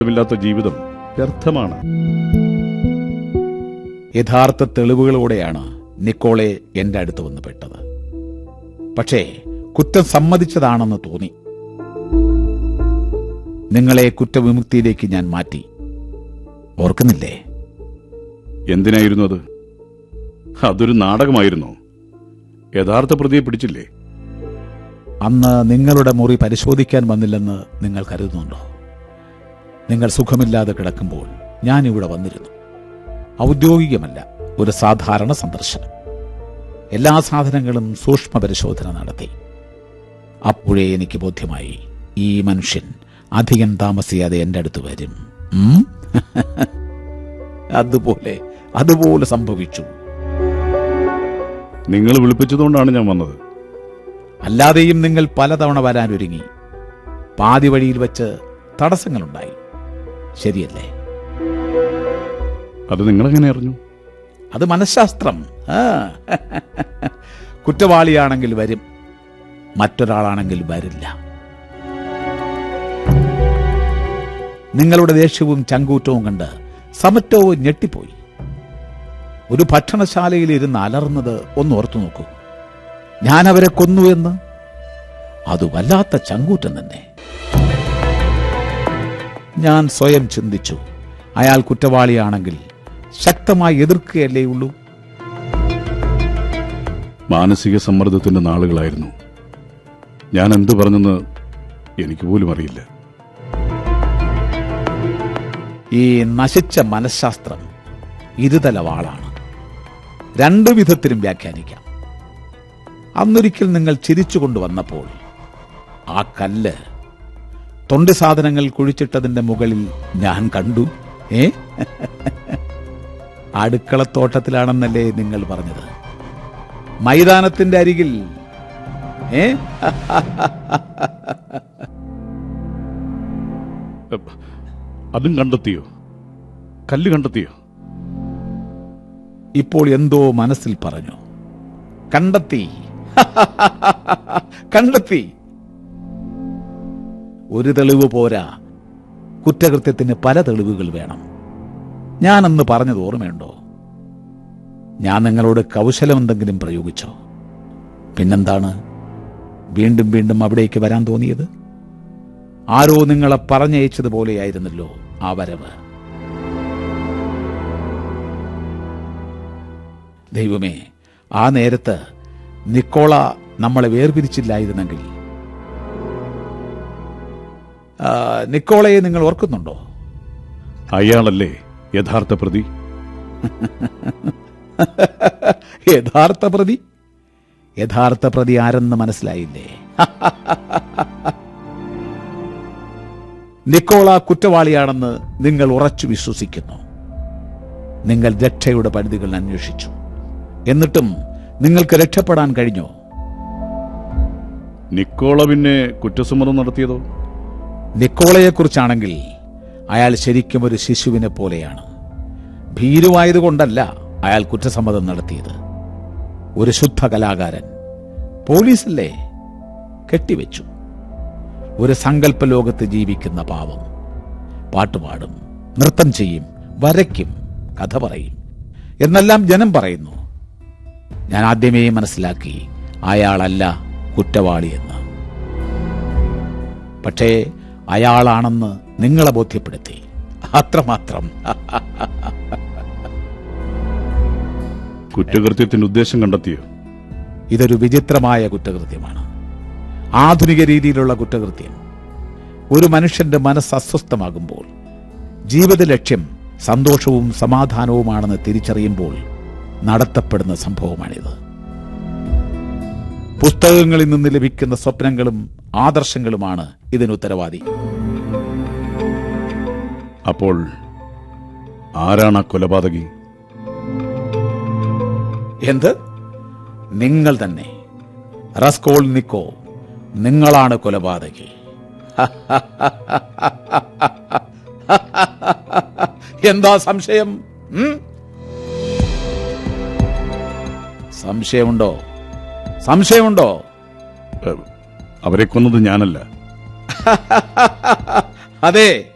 ഇല്ലാത്ത ജീവിതം വ്യർത്ഥമാണ് യഥാർത്ഥ തെളിവുകളോടെയാണ് നിക്കോളെ എന്റെ അടുത്ത് വന്ന് പെട്ടത് പക്ഷേ കുറ്റം സമ്മതിച്ചതാണെന്ന് തോന്നി നിങ്ങളെ കുറ്റവിമുക്തിയിലേക്ക് ഞാൻ മാറ്റി ഓർക്കുന്നില്ലേ എന്തിനായിരുന്നു അത് അതൊരു നാടകമായിരുന്നു യഥാർത്ഥ പ്രതിയെ പിടിച്ചില്ലേ അന്ന് നിങ്ങളുടെ മുറി പരിശോധിക്കാൻ വന്നില്ലെന്ന് നിങ്ങൾ കരുതുന്നുണ്ടോ നിങ്ങൾ സുഖമില്ലാതെ കിടക്കുമ്പോൾ ഞാൻ ഇവിടെ വന്നിരുന്നു ഔദ്യോഗികമല്ല ഒരു സാധാരണ സന്ദർശനം എല്ലാ സാധനങ്ങളും സൂക്ഷ്മ പരിശോധന നടത്തി അപ്പോഴേ എനിക്ക് ബോധ്യമായി ഈ മനുഷ്യൻ അധികം താമസിയാതെ എന്റെ അടുത്ത് വരും ഉം? അതുപോലെ അതുപോലെ സംഭവിച്ചു നിങ്ങൾ വിളിപ്പിച്ചതുകൊണ്ടാണ് ഞാൻ വന്നത് അല്ലാതെയും നിങ്ങൾ പലതവണ വരാനൊരുങ്ങി പാതി വഴിയിൽ വെച്ച് തടസ്സങ്ങളുണ്ടായി ശരിയല്ലേ അത് നിങ്ങളെങ്ങനെ അറിഞ്ഞു അത് മനഃശാസ്ത്രം ആ. കുറ്റവാളിയാണെങ്കിൽ വരും മറ്റൊരാളാണെങ്കിൽ വരില്ല നിങ്ങളുടെ ദേഷ്യവും ചങ്കൂറ്റവും കണ്ട് സമറ്റവും ഞെട്ടിപ്പോയി ഒരു ഭക്ഷണശാലയിൽ ഇരുന്ന് അലർന്നത് ഒന്ന് ഓർത്തു നോക്കൂ ഞാൻ അവരെ കൊന്നു എന്ന് അത് വല്ലാത്ത ചങ്കൂറ്റം തന്നെ ഞാൻ സ്വയം ചിന്തിച്ചു അയാൾ കുറ്റവാളിയാണെങ്കിൽ ശക്തമായി എതിർക്കുകയല്ലേ ഉള്ളൂ മാനസിക സമ്മർദ്ദത്തിന്റെ നാളുകളായിരുന്നു ഞാൻ എന്ത് പറഞ്ഞെന്ന് എനിക്ക് പോലും അറിയില്ല ഈ നശിച്ച മനഃശാസ്ത്രം ഇരുതല വാളാണ് രണ്ടു വിധത്തിലും വ്യാഖ്യാനിക്കാം അന്നൊരിക്കൽ നിങ്ങൾ ചിരിച്ചു കൊണ്ടുവന്നപ്പോൾ ആ കല്ല് തൊണ്ടി സാധനങ്ങൾ കുഴിച്ചിട്ടതിന്റെ മുകളിൽ ഞാൻ കണ്ടു ഏ അടുക്കളത്തോട്ടത്തിലാണെന്നല്ലേ നിങ്ങൾ പറഞ്ഞത് മൈതാനത്തിന്റെ അരികിൽ ഏ എപ്പ്, അതും കണ്ടെത്തിയോ കല്ല് കണ്ടെത്തിയോ ഇപ്പോൾ എന്തോ മനസ്സിൽ പറഞ്ഞു കണ്ടെത്തി കണ്ടെത്തി ഒരു തെളിവ് പോരാ കുറ്റകൃത്യത്തിന് പല തെളിവുകൾ വേണം ഞാനന്ന് പറഞ്ഞത് ഓർമ്മയുണ്ടോ ഞാൻ നിങ്ങളോട് കൗശലം എന്തെങ്കിലും പ്രയോഗിച്ചോ പിന്നെന്താണ് വീണ്ടും വീണ്ടും അവിടേക്ക് വരാൻ തോന്നിയത് ആരോ നിങ്ങളെ പറഞ്ഞയച്ചതുപോലെയായിരുന്നല്ലോ ആ വരവ് ദൈവമേ ആ നേരത്ത് നിക്കോള നമ്മളെ വേർപിരിച്ചില്ലായിരുന്നെങ്കിൽ ആ, നിക്കോളയെ നിങ്ങൾ ഓർക്കുന്നുണ്ടോ അയാളല്ലേ യഥാർത്ഥ പ്രതി യഥാർത്ഥ പ്രതി യഥാർത്ഥ പ്രതി ആരെന്ന് മനസ്സിലായില്ലേ നിക്കോള കുറ്റവാളിയാണെന്ന് നിങ്ങൾ ഉറച്ചു വിശ്വസിക്കുന്നു നിങ്ങൾ രക്ഷയുടെ പരിധികൾ അന്വേഷിച്ചു എന്നിട്ടും നിങ്ങൾക്ക് രക്ഷപ്പെടാൻ കഴിഞ്ഞോ നിക്കോള പിന്നെ കുറ്റസമ്മതം നടത്തിയതോ നിക്കോളയെക്കുറിച്ചാണെങ്കിൽ അയാൾ ശരിക്കും ഒരു ശിശുവിനെ പോലെയാണ് ഭീരുവായതുകൊണ്ടല്ല അയാൾ കുറ്റസമ്മതം നടത്തിയത് ഒരു ശുദ്ധ കലാകാരൻ പോലീസല്ലേ കെട്ടിവെച്ചു ഒരു സങ്കല്പ ലോകത്ത് ജീവിക്കുന്ന പാവം പാട്ടുപാടും നൃത്തം ചെയ്യും വരയ്ക്കും കഥ പറയും എന്നെല്ലാം ജനം പറയുന്നു ഞാൻ ആദ്യമേ മനസ്സിലാക്കി അയാളല്ല കുറ്റവാളിയെന്ന് പക്ഷേ അയാളാണെന്ന് നിങ്ങളെ ബോധ്യപ്പെടുത്തി അത്രമാത്രം കുറ്റകൃത്യത്തിന്റെ ഉദ്ദേശം കണ്ടെത്തിയോ ഇതൊരു വിചിത്രമായ കുറ്റകൃത്യമാണ് ആധുനിക രീതിയിലുള്ള കുറ്റകൃത്യം ഒരു മനുഷ്യന്റെ മനസ്സ് അസ്വസ്ഥമാകുമ്പോൾ ജീവിത ലക്ഷ്യം സന്തോഷവും സമാധാനവുമാണെന്ന് തിരിച്ചറിയുമ്പോൾ നടത്തപ്പെടുന്ന സംഭവമാണിത് പുസ്തകങ്ങളിൽ നിന്ന് ലഭിക്കുന്ന സ്വപ്നങ്ങളും ആദർശങ്ങളുമാണ് ഇതിന് ഉത്തരവാദി അപ്പോൾ ആരാണ് ആ കൊലപാതകി എന്ത് നിങ്ങൾ തന്നെ റസ്കോൾ നിക്കോ നിങ്ങളാണ് കൊലപാതകി എന്താ സംശയം ഉം? സംശയമുണ്ടോ സംശയമുണ്ടോ ഏ, അവരെ കൊന്നത് ഞാനല്ല അതെ